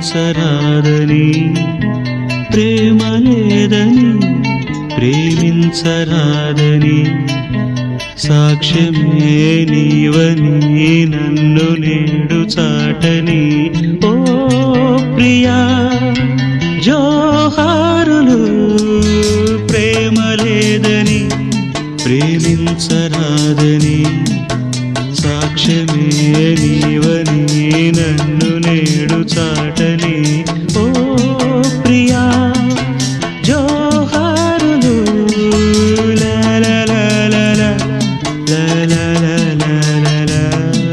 ప్రేమించరాదని ప్రేమ లేదని ప్రేమించరాదని సాక్ష్యమే నీవని నన్ను నేడు చాటని ఓ ప్రియా జోహారులు ప్రేమ లేదని ప్రేమించరాదని సాక్ష్యమే నీవని నన్ను నేడు చాటని ఓ ప్రియా జోహారులు లా లా లా లా లా లా లా లా లా లా లా.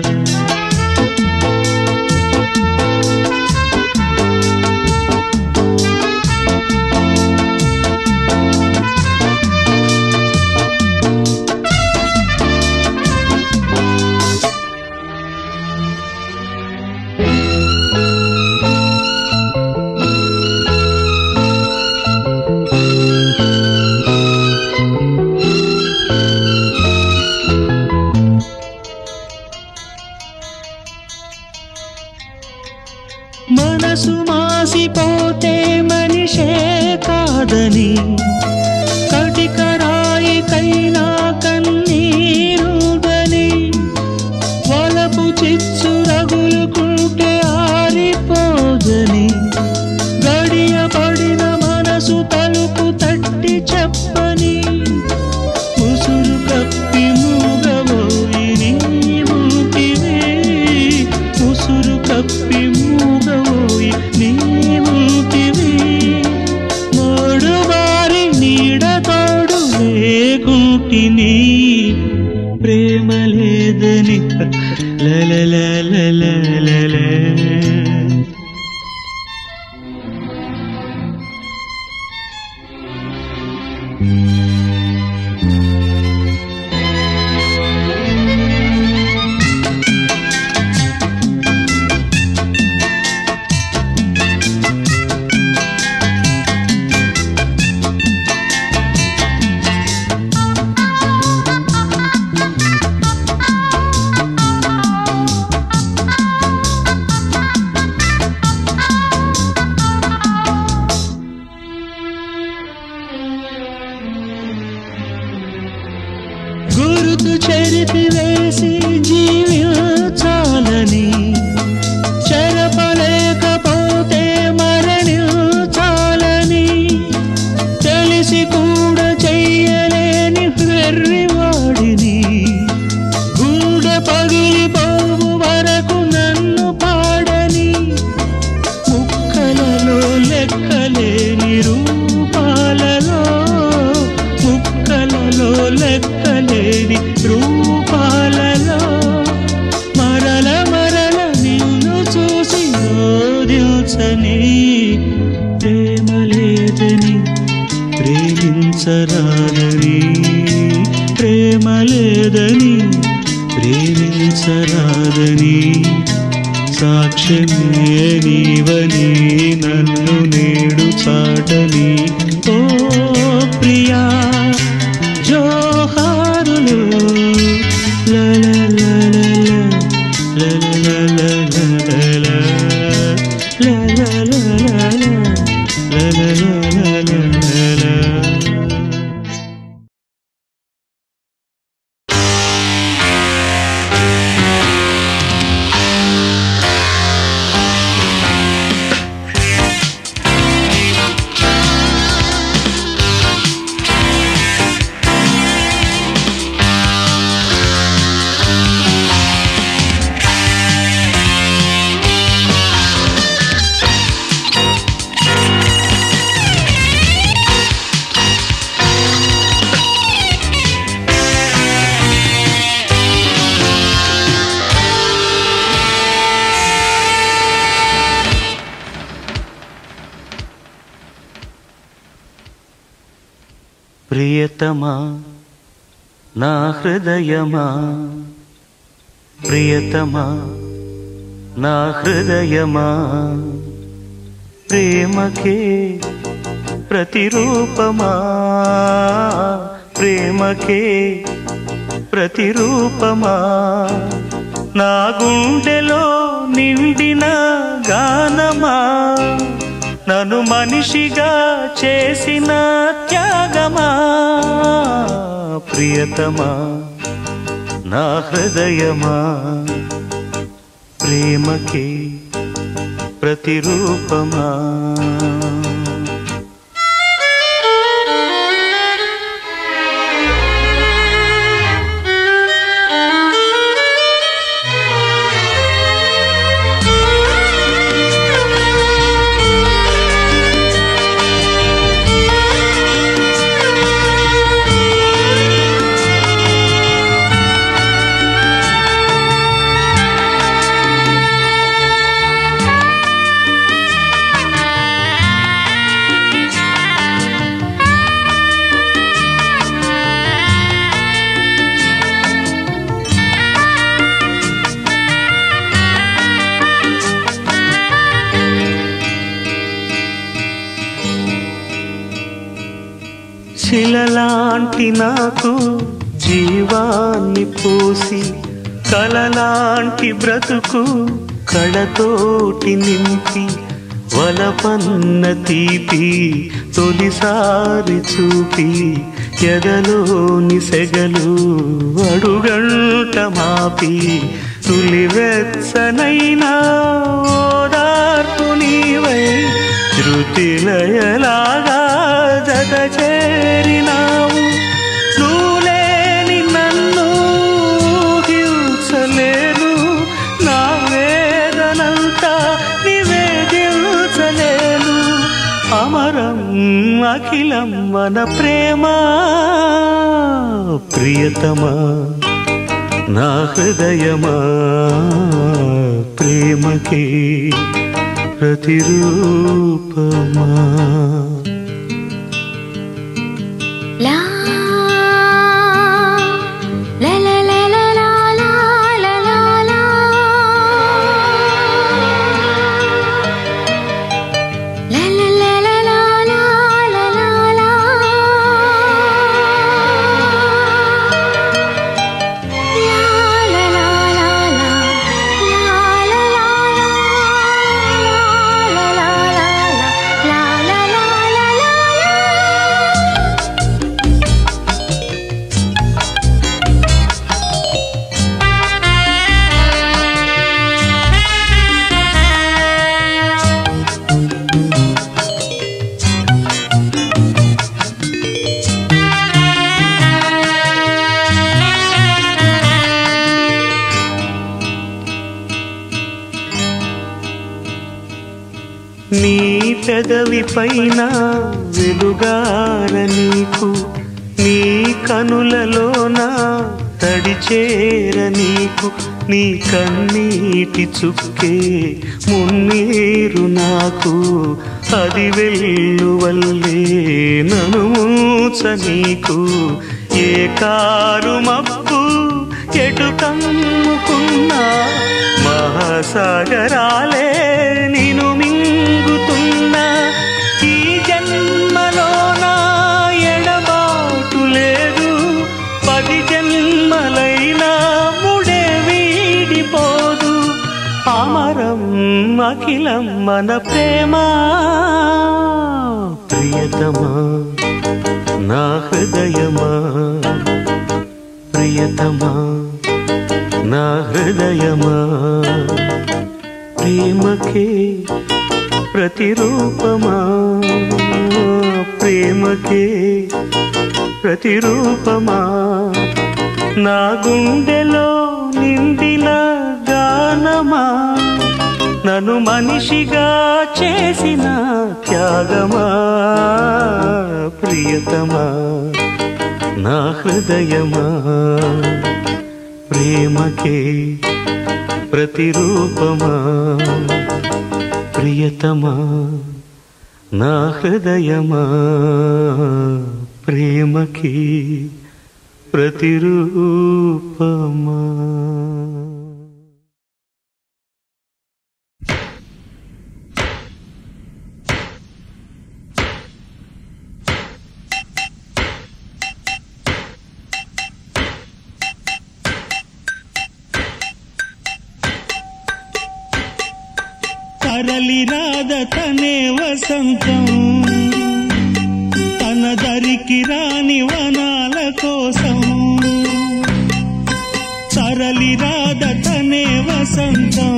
మనసు మాసిపోతే మనిషే కాదని కటికరాయికైనా కన్నీరుదని వలపు చిచ్చు రగులుకుంటే ఆరిపోదని గడియ పడిన మనసు తలుపు తట్టి చెప్పని ఉసురు కప్పి మూగబోయి నీవుంటివే ఉసురు కప్పి మూగబోయి నీవుంటివే మోడు వారి నీడ తోడు లేకుంటిని ప్రేమ లేదని లలలలలలల. గురుతు చెరిపి వేసి జీవించాలని చెరపలేకపోతే మరణించాలని తెలిసి కూడా చెయ్యలేని వెర్రివాడిని గుండె పగిలిపోవు వరకు నన్ను పాడని ముక్కలలో లెక్కలేని రూపాలలో ముక్కలలో లెక్కలేని రూపాలలో మరల మరల నిన్ను చూసి ఓదిల్చని ప్రేమ లేదని ప్రేమించరాదని ప్రేమ లేదని ప్రేమించరాదని సాక్ష్యమే నీవని నన్ను నేడు చాటని ఓ ప్రియా జోహారులు లలలలల, లలలలలల, లలలలల, లలలలలల. ప్రియతమా నా హృదయమా ప్రియతమా నా హృదయమా ప్రేమకే ప్రతిరూపమా ప్రేమకే ప్రతిరూపమా నా గుండెలో నిండిన గానమా మనిషిగా చేసిన త్యాగమా ప్రియతమా నా హృదయమా ప్రేమకి ప్రతిరూపమా శిలలాంటి నాకు జీవాన్ని పోసి కలలాంటి బ్రతుకు కళతోటి నింపి వలపన్న తీపి తొలిసారి చూపి ఎదలోని సెగలు అడుగంట మాపి తులివెచ్చనైనా ఓదార్పు నీవై శృతిలయలాగా జత చేరినావు నువ్వులేని నన్ను హింసలేను నా వేదనంతా నివేదించలేను అమరం అఖిలం మన ప్రేమ ప్రియతమా నా హృదయమా ప్రేమకి ప్రతిరూపమా La la la la la la la la la la La la la la la la la la la La la la la la La la la la La la la la La la la la la నీ పెదవి పైన వెలుగార నీకు నీ కనులలోన తడిచేర నీకు నీ కన్నీటి చుక్కే మున్నీరు నాకు అది వెల్లువల్లే నను మూచ నీకు ఏ కారు మబ్బు ఎటు కమ్ముకున్నా మహాసాగరాలే నిను మింగుతున్నా ఈ జన్మలో నా ఎడబాటు లేదు పది జన్మలైనా ముడే వీడిపోదు అమరం అఖిలం మన ప్రేమ ప్రియతమా నా హృదయమా ప్రియతమా నా హృదయమా ప్రేమకే ప్రతిరూపమా ప్రేమకే ప్రతిరూపమా నా గుండెలో నిండిన గానమా నన్ను మనిషిగా చేసిన త్యాగమా ప్రియతమా నా హృదయమా ప్రేమకే ప్రతిరూపమా ప్రియతమా నా హృదయమా ప్రేమకి ప్రతిరూపమా తరలి రాద తనే వసంతం తన దరికి రాని వనాల కోసం తరలి రాద తనే వసంతం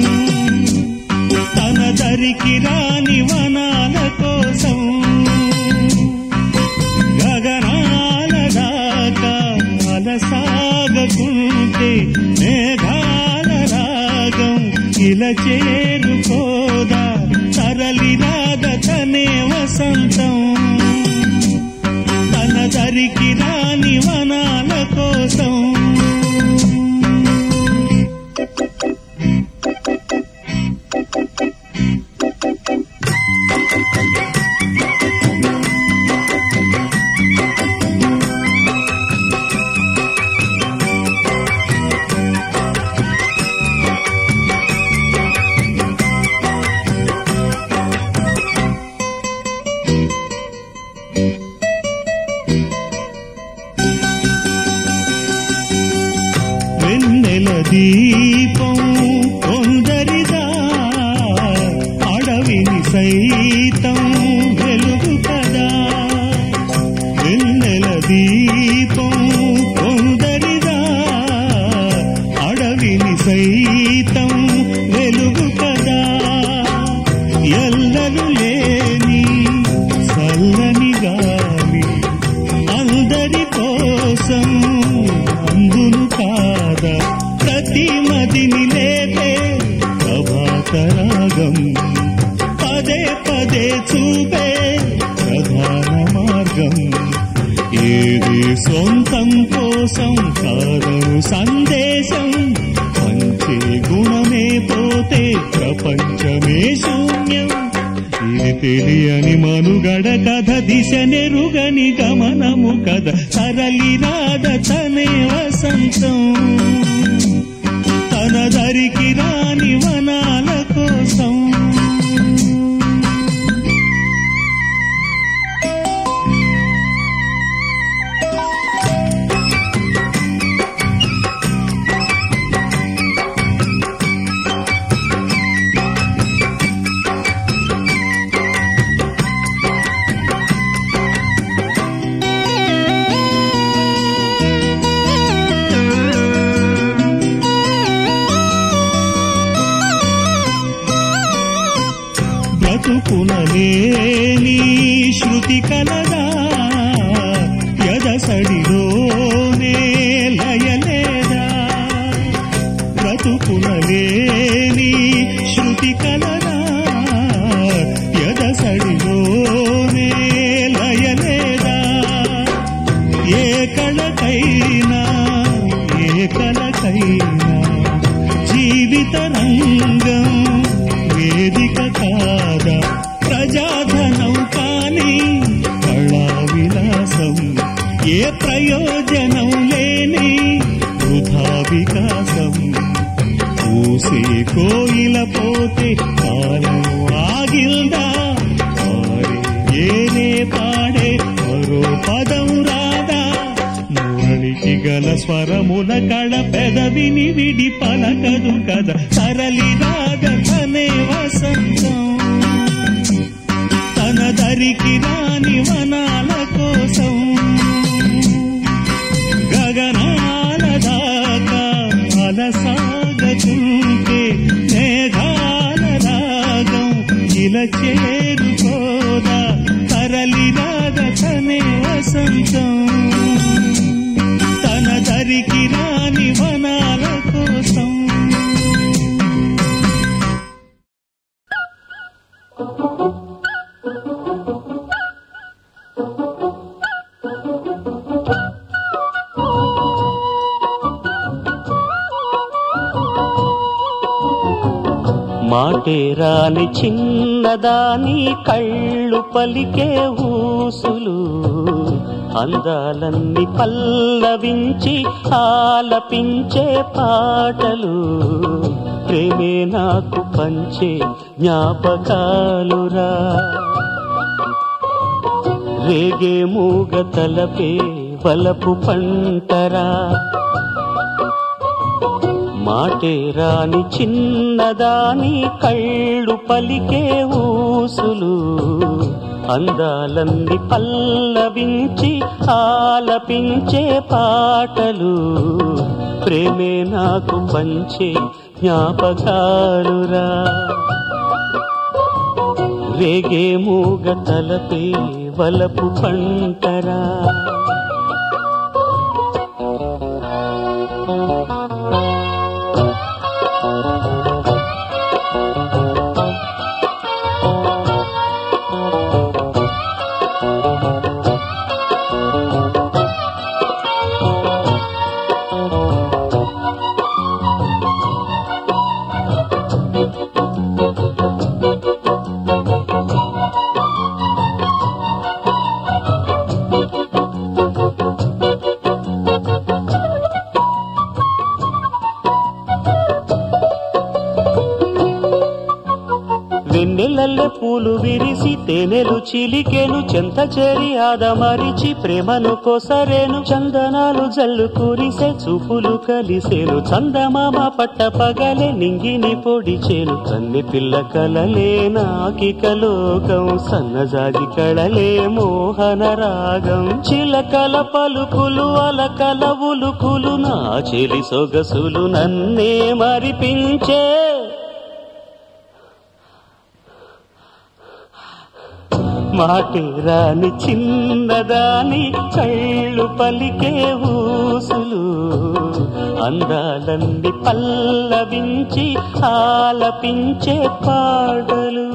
తన దరికి రాని వనాల కోసం గగనాల దాకా అలసాగకుంటే మేఘాల రాగం ఇలా చేరుకోదా తరలి రాద తనే వసంతం తన దరికి రాని వనాల కోసం వెన్నెల దీపం కొందరిదా అడవిని సైతం వెలుగు కదా వెన్నెల దీపం కొందరిదా అడవిని సైతం వెలుగు కదా ఎల్లలు లేని చల్లని గాలి అందరి కోసం అందును కాదా ప్రతి మదిని లేపే ప్రభాతరాగం పదే పదే చూపే ప్రధాన మార్గం ఏది సొంతం కోసం కాదను సందేశం పంచే గుణమే పోతే ప్రపంచమే శూన్యం ఇది తెలియని మనుగడ కథ దిశ నెరుగని గమనము కథ సరళి రాధ తనే వసంతం తన దరికి రాని వనాల కోసం బ్రతుకునలేని శృతి కలదా ఎదసడిలోనే లయలేదా బ్రతుకునలేని శృతి కలదా ఎదసడిలోనే లయలేదా ఏ కళకైనా ఏ కళకైనా జీవిత రంగం వేదిక కాదా ప్రజాధనం కాని కళా విలాసం ఏ ప్రయోజనం లేని వృధా వికాసం పూసే కోయిల పోతే కాలం ఆగిల్దా పాడే ఏనే పాడే మరో పదం రాదా మురళికి గల స్వరముల కళ పెదవిని విడి పలకదు కదా సరళి రాగ తనే వసంతం తన దరికి రాని వనాల కోసం గగనాల దాకా అలసాగతుంటే మేఘాల రాగం ఇలా చేరుకోదా తరలి రాగ తనే వసంతం తన దరికి రాని వనాల కోసం మాటే రాని చిన్నదాని కళ్ళు పలికే ఊసులు అందాలన్నీ పల్లవించి ఆలపించే పాటలు ప్రేమే నాకు పంచే జ్ఞాపకాలురా రేగే మూగ తలపే వలపు పంటరా మాటే రాని చిన్నదాని కళ్ళు పలికే ఊసులు అందాలన్నీ పల్లవించి ఆలపించే పాటలు ప్రేమే నాకు పంచే జ్ఞాపకాలురా రేగే మూగ తలపే వలపు పంటరా వెన్నెలల్లె పూలు విరిసి తేనెలు చిలికెను చెంత చేరి ఆదమరిచి ప్రేమను కొసరేను చందనాలు జల్లు కురిసే చూపులు కలిసేను చందమామ పట్ట పగలే నింగిని పొడిచేను కన్ని పిల్ల కలలే నాకిక లోకం సన్నజాజి కళలే మోహన రాగం చిలకల పలుకులు అలకల ఉలుకులు నా చెలి సొగసులు నన్నే మరిపించే మాటే రాని చిన్నదాని కళ్ళు పలికే ఊసులు అందాలన్నీ పల్లవించి ఆలపించే పాడలు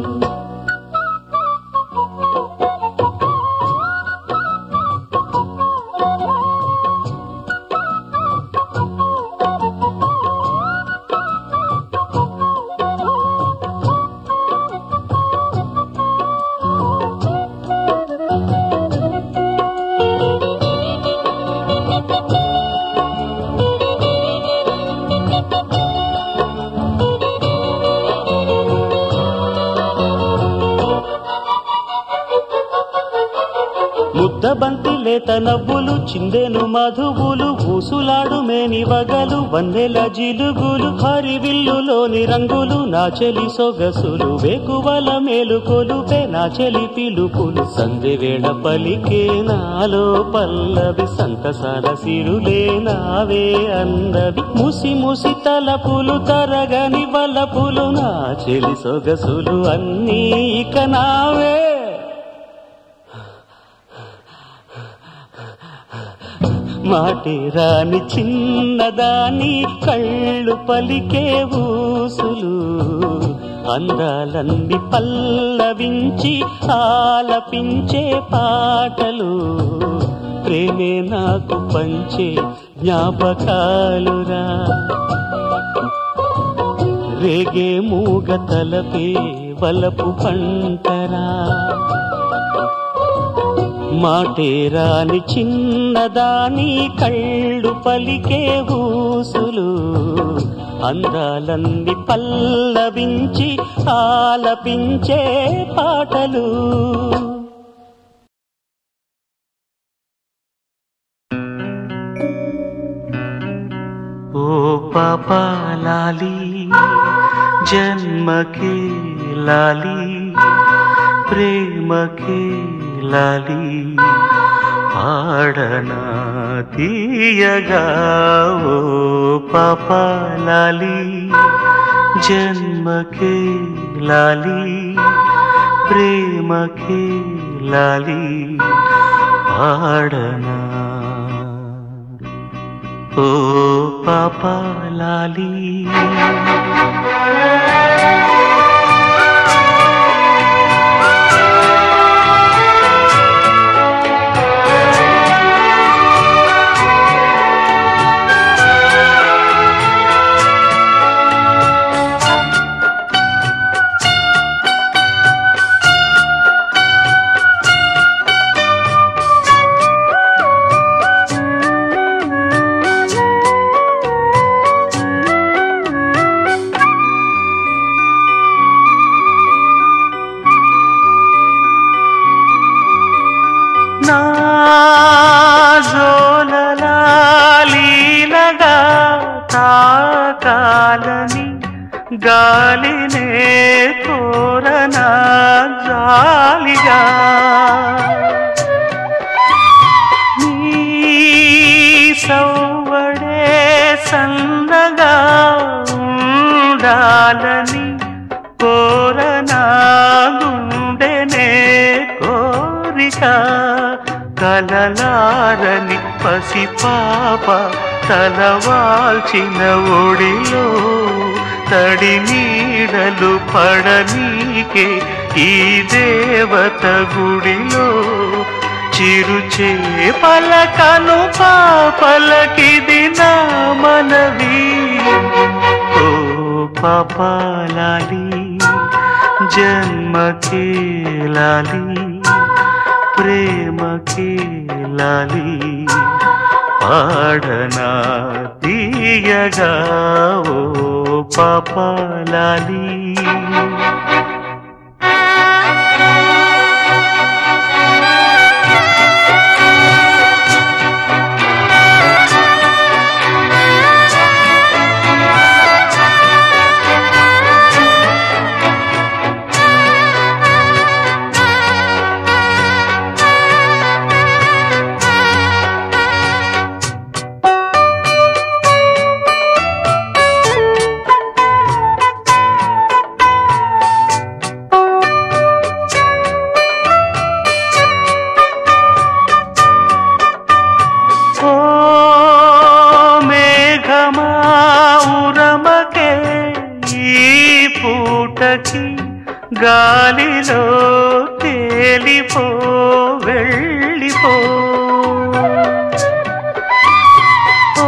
ముద్దబంతి లేత నవ్వులు చిందెను మధువులు ఊసులాడు మేని వగలు వన్నెల జిలుగులు హరివిల్లులోని రంగులు నా చెలి సొగసులు వేకువల మేలుకొలుపే నా చెలి పిలుపులు సంధి వేళ పలికే నాలో పల్లవి సంతసాల సిరులే నావే అందవి ముసి ముసి తలపులు తరగని వలపులు నా చెలి సొగసులు అన్నీ ఇక నావే మాటి రాని చిన్నదాని కళ్ళు పలికే ఊసులు అందాలన్నీ పల్లవించి ఆలపించే పాటలు ప్రేమే నాకు పంచే జ్ఞాపకాలురా రేగే మూగ తలపే వలపు పంటరా మాటే రాని చిన్నదాని కళ్ళు పలికే ఊసులు అందాలన్నీ పల్లవించి ఆలపించే పాటలు ఓ పాపా లాలి జన్మకే లాలి ప్రేమకే లాలి పాడనా తీయగా ఓ పాప లాలి జన్మకే లాలి ప్రేమకే లాలి పాడనా ఓ పాప లాలి నా జోలలాలీనగా తాగ తాకాలని గాలినే కోరనా జాలిగా నీ సౌవడే సన్నగా ఉండాలని కోరనా గుండెనే కోరిక కలలారని పసిపాప తలవాల్చిన ఒడిలో తడి నీడలు పడనీకే ఈ దేవత గుడిలో చిరుచే పలకను పాపలకిది నా మనవి ఓ పాపాలాలి జన్మకే లాలి ప్రేమకే లాలి పాడనా తీయగా ఓ పాపాలాలి ఓ మేఘమా ఉరమకే ఈ పూటకి గాలిలో తేలిపో వెళ్ళిపో ఓ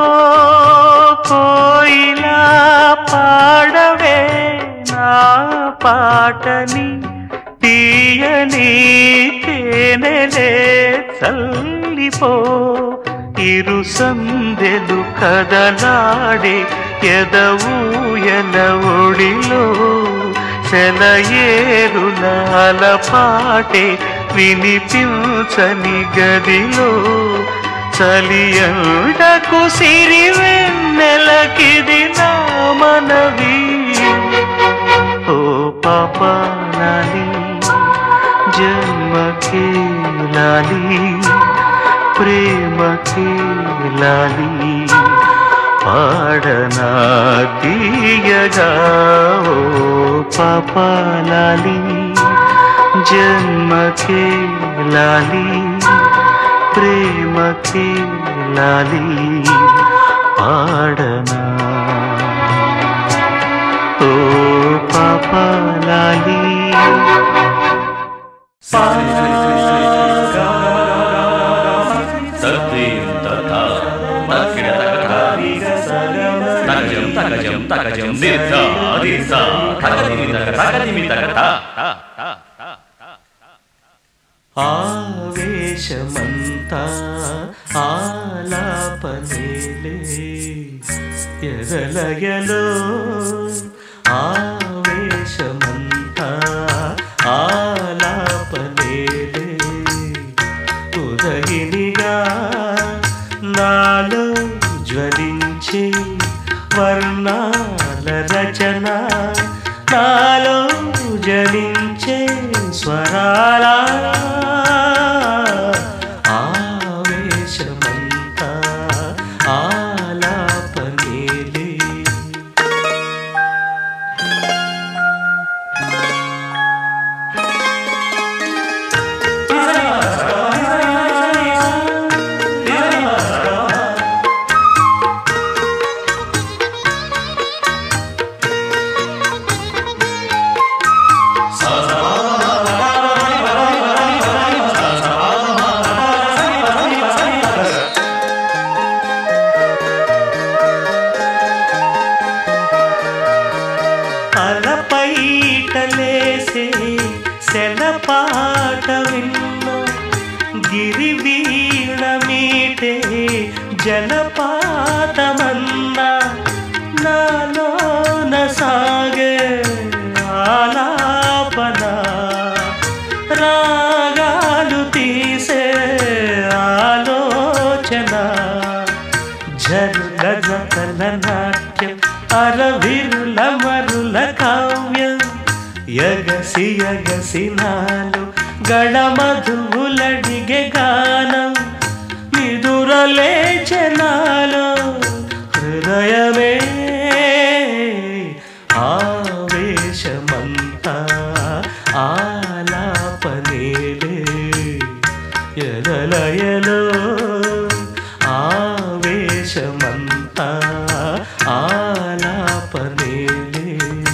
కోయిలా పాడవే నా పాటని తీయని తేనెలే చల్లిపో ఇరు సందెలు కదలాడే ఎదవూయల ఒడిలో సెలయేరులాల పాటే వినిపించని గదిలో చలియండకు సిరి వెన్నెలకిది నా మనవి ఓ పాపాలి జన్మకే లాలి ప్రేమకే లాలి పాడనా తీయగా ఓ పాపాలి జన్మకే లాలి ప్రేమకే లాలి పాడనా ఓ పాపాలి సత్యం తథా తక్కిడ తగజం తగజం తగజం దీర్ఘ దీర్ఘ తగదిమి తగ తగదిమి తగ తా ఆవేశమంతా ఆలాపనేలే ఎదలయలో ఆవేశమంతా ఆలాపనేలే ఉదగినిగా నాలో జ్వలించే వర్ణాల రచన నాలో జనించే స్వరాల ఆవేశమంతా ఆలాపనేలే సా అరవిరుల మరుల కావ్యం ఎగసి ఎగసి నాలు గళమధువులడిగే గానం నిదురలే జనాలు హృదయమే ఆవేశమంతా ఆలాపనేలే ఎదలయలో ఆవేశమంతా ఆలాపనేలే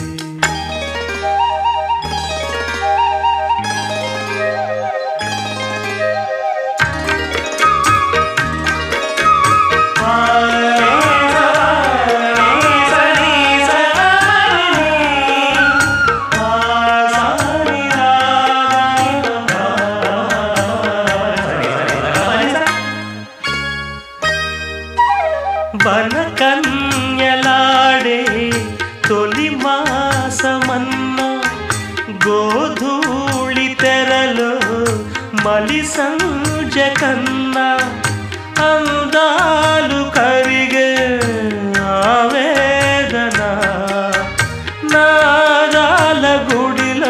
వనకన్యలాడే తొలి మాసమన్న గోధూళి తెరలో మలి సంజ కన్నా అందాలు కరిగే ఆవేదన నాదాల గుడిలో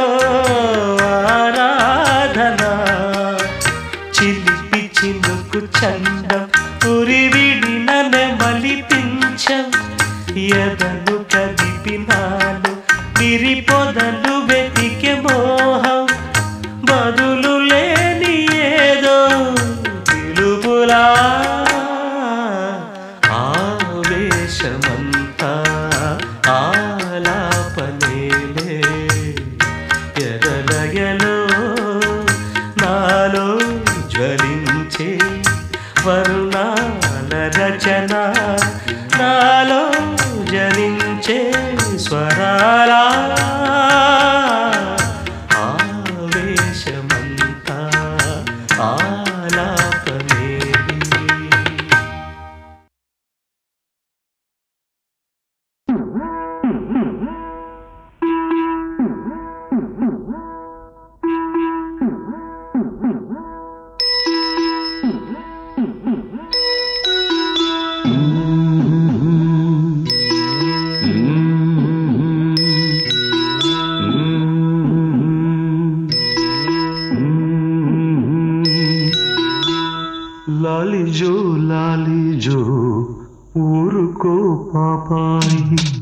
ఆరాధన చిలిపి చినుకు చండం ఉరివిడిన మలిపించం ఎదలు కదిపినాలు విరి పొదలు వెతికే మోహం బదులు లేని ఏదో పిలుపులా ఆవేశమంతా ఆలాపనేలే ఎదలయలో నాలో జ్వలించే వర్ణాల రచన నాలో జనించే స్వరాలా ఆవేశమంతా ఆలాపనేలే లాలిజో లాలిజో ఊరుకో పాపాయి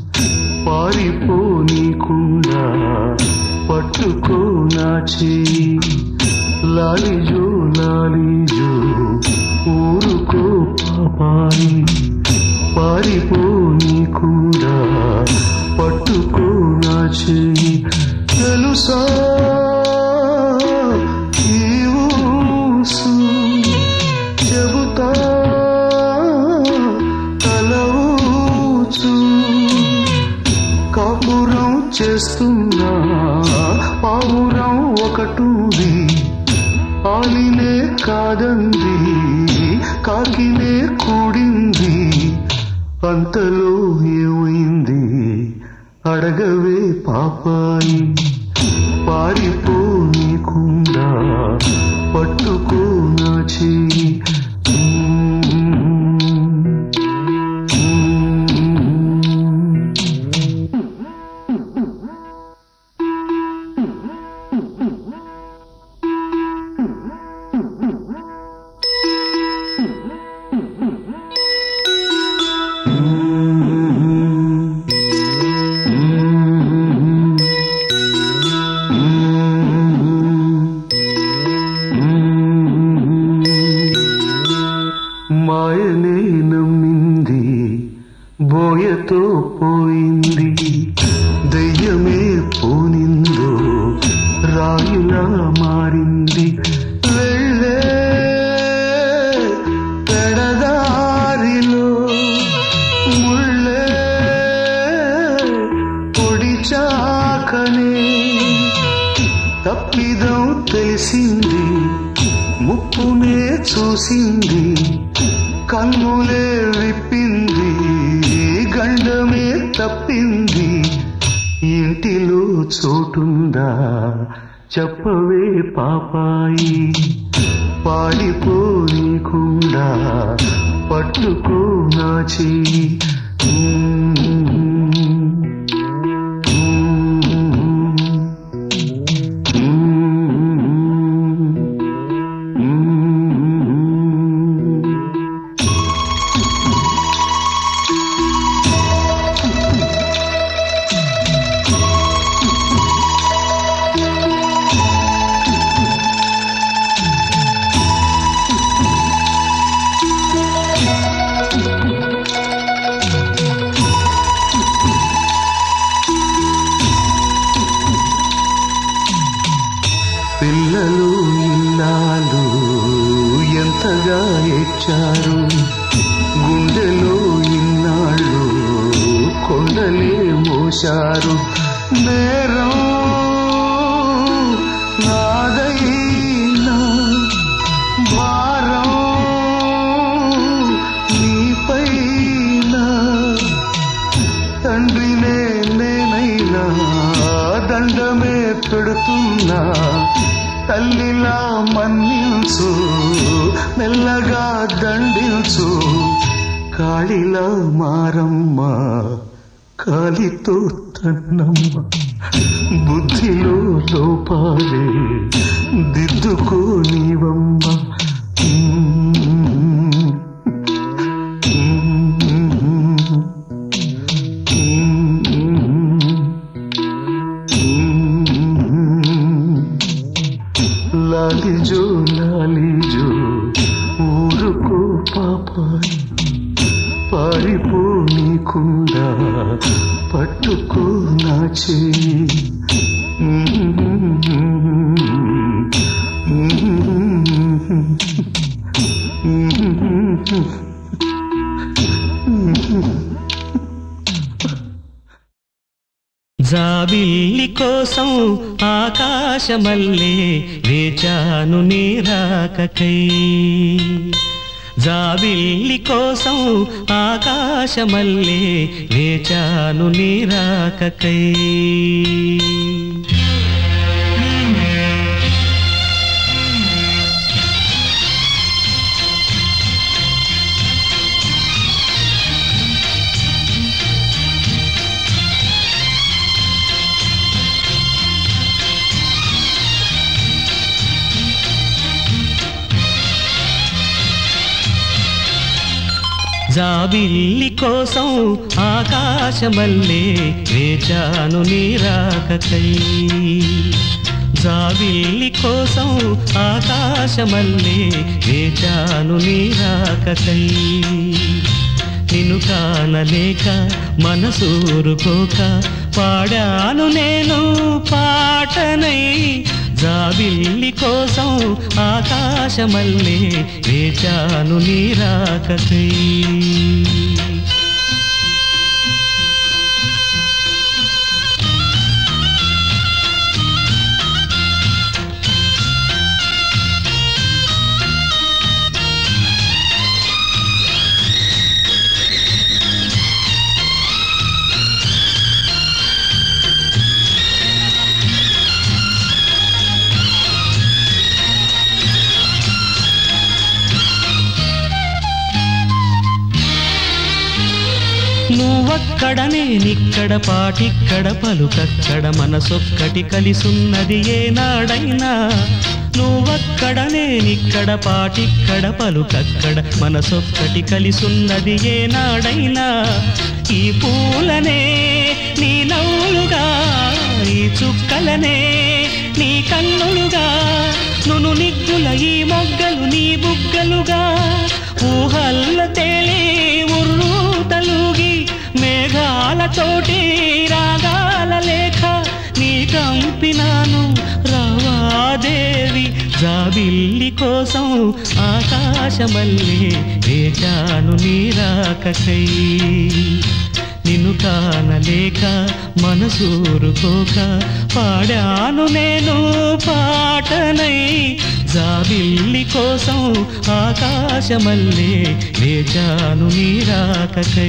పారిపోనీకుండా పట్టుకో నా చేయి లాలిజో లాలిజో ఊరుకో పాపాయి పారిపోనీకుండా పట్టుకో నా చేయి తెలుసా ఈ ఊసు చెబుతా తలవుచు కాపురం చేస్తున్నా పావురం ఒకటుంది ఆలినే కాదంది కాకినే కూడింది అంతలో ఏమైంది అడగవే పాపాయి పారిపోనీకుండా పట్టుకో నా చెయ్యి మాయనే నమ్మింది బోయతో పోయింది దయ్యమే పోనిందో రాయులా మారింది వెళ్ళే పెడదారిలో ముళ్ళే పొడిచాకనే తప్పిదం తెలిసింది ముప్పునే చూసింది కన్నులే విప్పింది గండమే తప్పింది ఇంటిలో చోటుందా చెప్పవే పాపాయి పాడిపోనీకుండా పట్టుకో నా చెయ్యి మ్మ్. పిల్లలు ఇల్లాలు ఎంతగా ఎచ్చారు గుండెలో ఇన్నాళ్ళు కొండలే మోశారు నేరం నాదైనా భారం నీపైనా తండ్రినే నేనైనా దండమే పెడుతున్నా తల్లిలా మన్నించు మెల్లగా దండించు కాళిలా మారమ్మ కాలితో తన్నమ్మ బుద్ధిలో లోపాలే దిద్దుకో నీవమ్మ లాలిజో లాలిజో ఊరుకో పాపాయి పారిపో నీకుండా పట్టుకో నా చేయి జాబిల్లి కోసం ఆకాశమల్లే వేచాను నీరాకకై జాబిల్లి కోసం ఆకాశమల్లే వేచాను నీరాకకై జాబిల్లి కోసం ఆకాశమల్లే వేచాను నీరాకకై జాబిల్లి కోసం ఆకాశమల్లే వేచాను నీరాకకై నిన్ను కానలేక మనసూరుకోక పాడాను నేను పాటనై జాబిల్లి కోసం ఆకాశమల్లే వేచాను నీరాకకై నువ్వక్కడ నేనిక్కడ పాటిక్కడ పలుకక్కడ మనసొక్కటి కలిసున్నది ఏనాడైనా నువ్వక్కడ నేనిక్కడ పాటిక్కడ పలుకక్కడ మనసొక్కటి కలిసున్నది ఏనాడైనా ఈ పూలనే నీ నవ్వులుగా ఈ చుక్కలనే నీ కన్నులుగా నును నిగ్గుల ఈ మొగ్గలు నీ బుగ్గలుగా ఊహల్ల తేలే ఉర్రు తలుగి మేఘాలతోటి రాగాల లేఖ నీ కంపినాను రావాదేవి జాబిల్లి కోసం ఆకాశమల్లే వేచాను నీరాకకై నిన్ను కానలేక మనసూరుకోక పాడాను నేను పాటనై జాబిల్లి కోసం ఆకాశమల్లే వేచాను నీరాకకై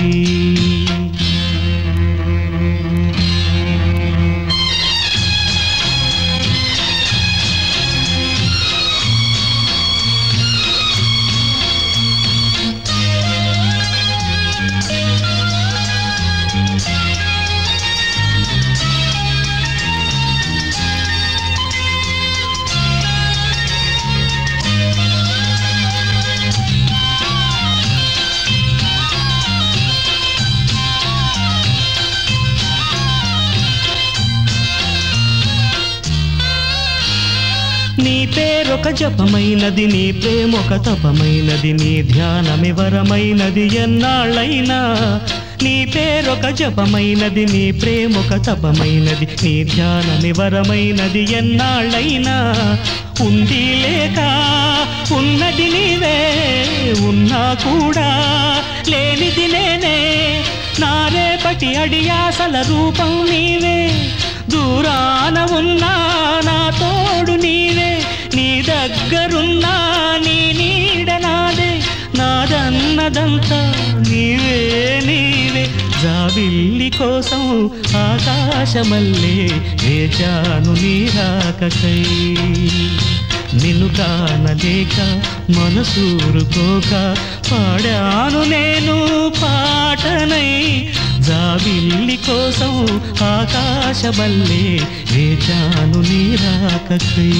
నీ పేరొక జపమైనది నీ ప్రేమొక తపమైనది నీ ధ్యానమివరమైనది ఎన్నాళ్ళైనా నీ పేరొక జపమైనది నీ ప్రేమొక తపమైనది నీ ధ్యానమి వరమైనది ఎన్నాళ్ళైనా ఉండి లేక ఉన్నది నీవే ఉన్నా కూడా లేనిది నేనే నా రేపటి అడియాసల రూపం నీవే దూరాన ఉన్నా నా తోడు నీవే నీ దగ్గరున్నా నీ నీడ నాదే నాదన్నదంతా నీవే నీవే జాబిల్లి కోసం ఆకాశమల్లే వేచాను నీ రాకకై నిన్ను కానలేక మనసూరుకోక పాడాను నేను పాటనై జాబిల్లి కోసం ఆకాశమల్లే వేచాను నీ రాకకై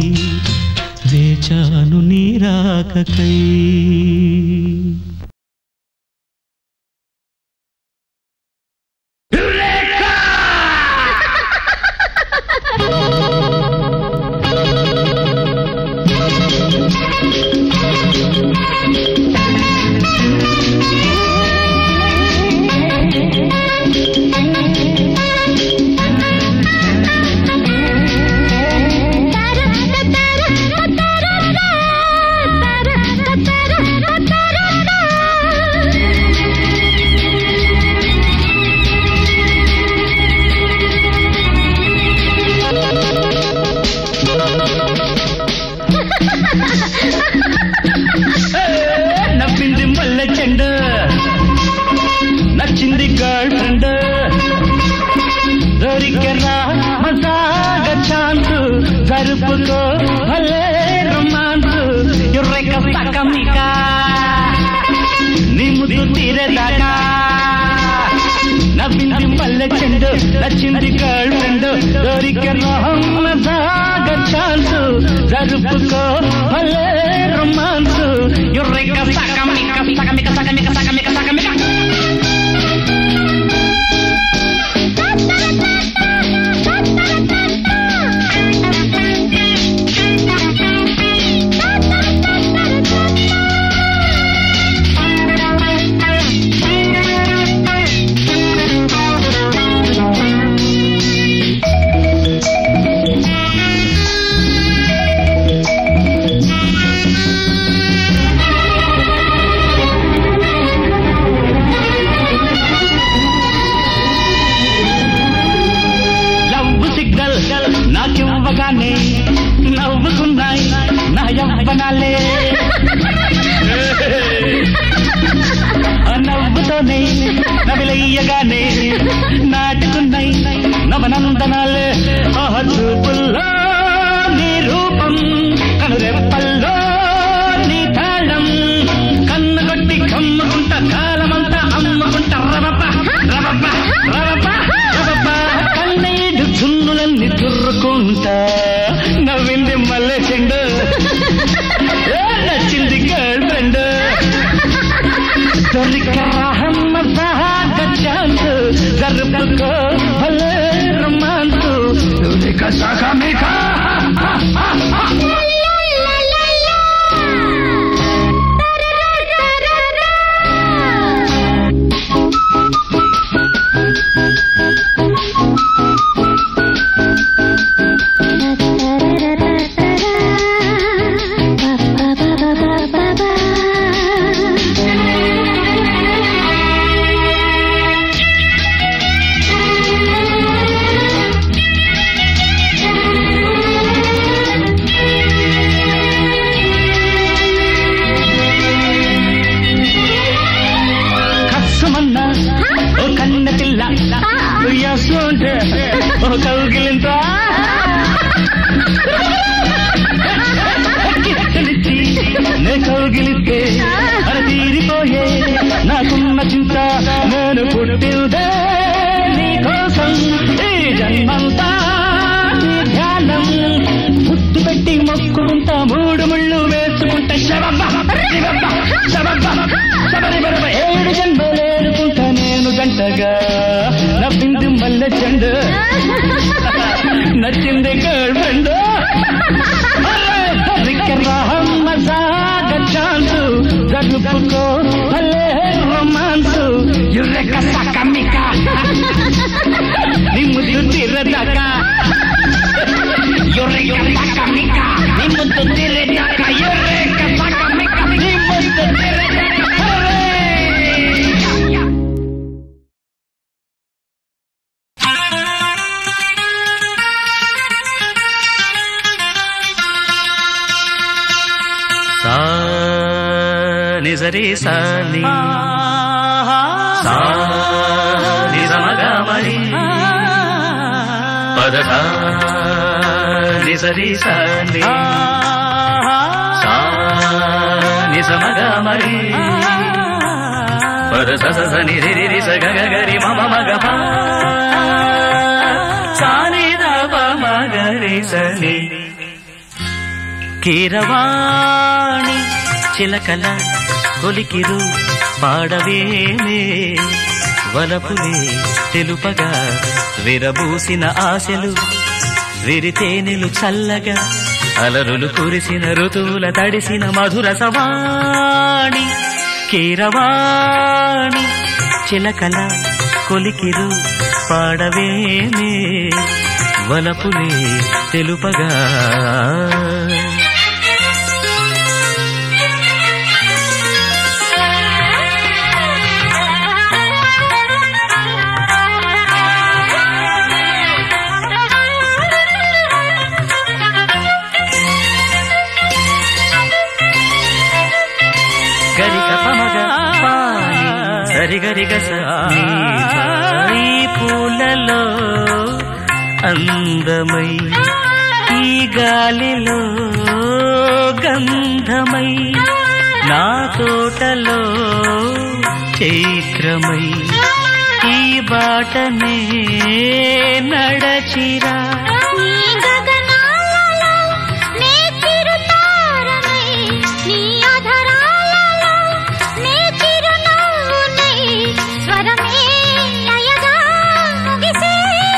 వేచాను నీ రాకకై నవ్వింది మల్లె చెండు నచ్చింది గర్ల్ ఫ్రెండ్ దొరికెరా మసాగ ఛాన్స్ జరుపుకో భలే రొమాన్స్ ఎర్రెక సకమిక నీ ముద్దు తీరేదాకా నవ్వింది మల్లె చెండు నచ్చింది గర్ల్ ఫ్రెండ్ దొరికెరా మసాగ ఛాన్స్ జరుపుకో భలే రొమాన్స్ ఎర్రెక సకమిక సకమిక సకమిక సకమిక సకమిక లవ్ సిగ్నల్ నాకివ్వగానే నవ్వుకున్నాయి నా యవ్వనాలే ఆ నవ్వుతోనే నవిలయ్యగానే నాటుకున్నాయి నవనందనాలే ఆహ చూపుల్లో నీ రూపం కనురెప్పల్లో నీ తాళం కన్ను కొట్టి కమ్ముకుంట కాలమంతా అమ్ముకుంట రవప రవప రవప రవప కన్నీడు చున్నులన్నీ తుర్రుకుంటా నవ్వింది మల్లె చెండు ఏ నచ్చింది గర్ల్ ఫ్రెండ్ దొరికరాహమ్మ సహాగ ఛాన్స్ జరుపుకో భలే రొమాన్స్ దొరిక సగమిక కస్సమన్నా ఓ కన్న పిల్ల ఉయ్యాసుంటే ఓ కౌగిలింత కిచ్చలిచ్చి నే కౌగిలిస్తే అది తీరిపోయే నాకున్న చింత నేను పుట్టిందే నీకోసం ఈ జన్మంతా నీ ధ్యానం ముద్దు పెట్టి మొక్కుకుంటా మూడు ముళ్ళు వేసుకుంటా శవబ్బ శివబ్బ శవబ్బ శబరిబరబ ఏడు జన్మలేనుకుంటా నేను గంటగా నవ్వింది మల్లె చెండు నచ్చింది గర్ల్ ఫ్రెండ్ ఛాన్స్ జరుపుకో భలే రొమాన్స్ యుర్రెక్క సక్కమ్మిక నీ ముద్దు తిర్రదక్క యుర్రెక్క సక్కమ్మిక నీ ముద్దు తిర్రదక్క యుర్రెక్క సక్కమ్మిక నీ ముద్దు తిర్రదక్క సా నిజరి సాని సా నిజమగా మరి పద సా నిజరి సాని సా నిజమగా మరి పద స స స ని రి రి రి స గ గ గ రి మ మ మ గ ప సా ని ద ప మ గ రి స ని కీరవాణి చిలకల కొలికిరు పాడవేమే వలపులే తెలుపగా విరబూసిన ఆశలు విరితేనెలు చల్లగా అలరులు కురిసిన ఋతువుల తడిసిన మధుర సవాణి కీరవాణి చిలకల కొలికిరు పాడవేమే వలపులే తెలుపగా గరిక పమగ పాని సరిగరిగ సీ ఈ పూలలో అందమై ఈ గాలిలో గంధమై నా తోటలో చైత్రమై ఈ బాటనే నడచిరా నీ గగనాలలో నే చిరుతారమై నీ అధరాలలో నే చిరునవ్వునై స్వరమే లయగా ముగిసే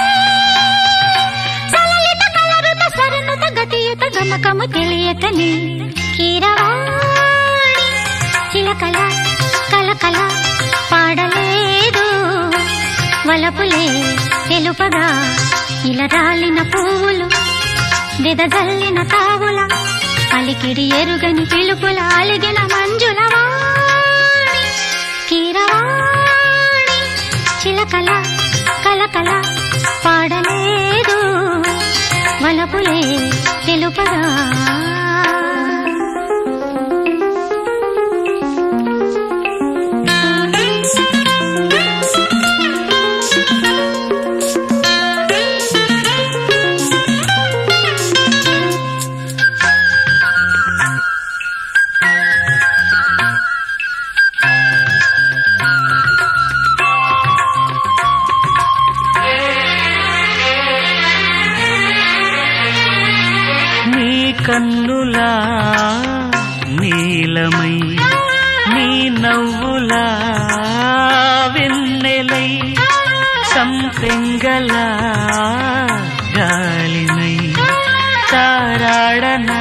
సలలిత కలరుత సరనుత గతియుత గమకము తెలియకని కీరవాణి చిలకల కలకల పాడలేదు వలపులే తెలుపగా ఇలా రాలిన పువ్వులు వెదజల్లిన తావుల అలికిడి ఎరుగని పిలుపుల అలిగిన మంజుల వాణి కీరవాణి చిలకల కలకల పాడలేదు వలపులే తెలుపగా నీ కన్నులా నీలమై నీ నవ్వులా వెన్నెలై సంపెంగల గాలినై తారాడనా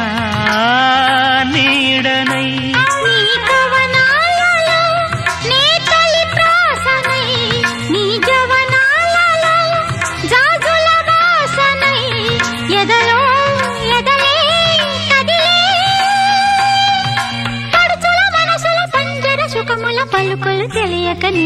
నీడనై నీ కవనాలలో నీ తొలి ప్రాసనై నీ జవనాలలో జాజుల వాసనై ఎదలో ఎదలే కదిలే పడుచుల మనసుల పంజర సుఖముల పలుకులు తెలియకని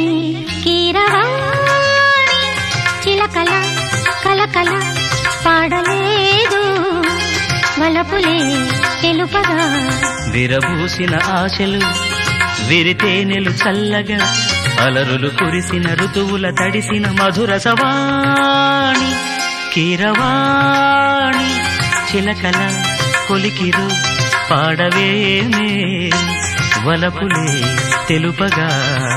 కీరవాణి చిలకల కలకల పాడలేదు వలపులే తెలుపగా విరబూసిన ఆశలు విరితేనెలు చల్లగా అలరులు కురిసిన ఋతువుల తడిసిన మధుర సవాణి కీరవాణి చిలకల కొలికిరు పాడవేమే వలపులే తెలుపగా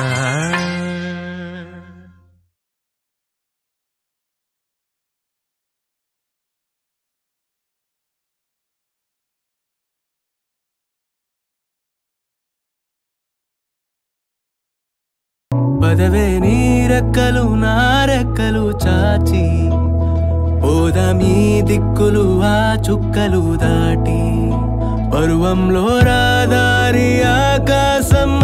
పదవే నీ రెక్కలు నా రెక్కలు చాచి పోదామీ దిక్కులు ఆ చుక్కలు దాటి పరువంలో రాదారి ఆకాశం